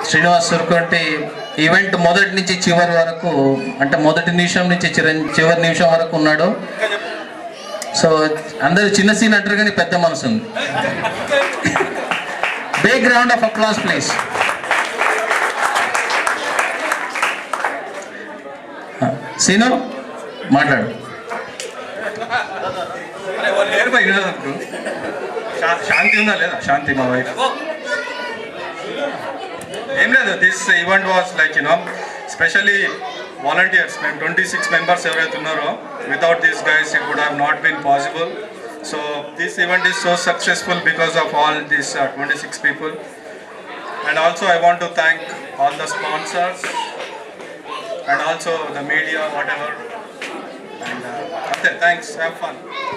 Srinivas సురకొంటి event మొదటి నుంచి చివరి వరకు అంటే మొదటి నిమిషం నుంచి చిరం చివరి నిమిషం వరకు ఉన్నాడు సో అందరు చిన్న సీన్ అంటారు కానీ పెద్ద మనసు ఉంది big round of applause please Seenu మాట్లాడు అరే వాళ్ళు లేరు బై వినోద్ అనుకో శా- శాంతి ఉందా లేదా శాంతి మా వైఫ్ ఏం లేదు this event was like you know specially volunteers మేము ట్వంటీ సిక్స్ మెంబర్స్ ఎవరైతే ఉన్నారో without these guys it would have not been possible so this event is so successful because of all this twenty six people and also I want to thank all the sponsors and also the media whatever and అంతే thanks have fun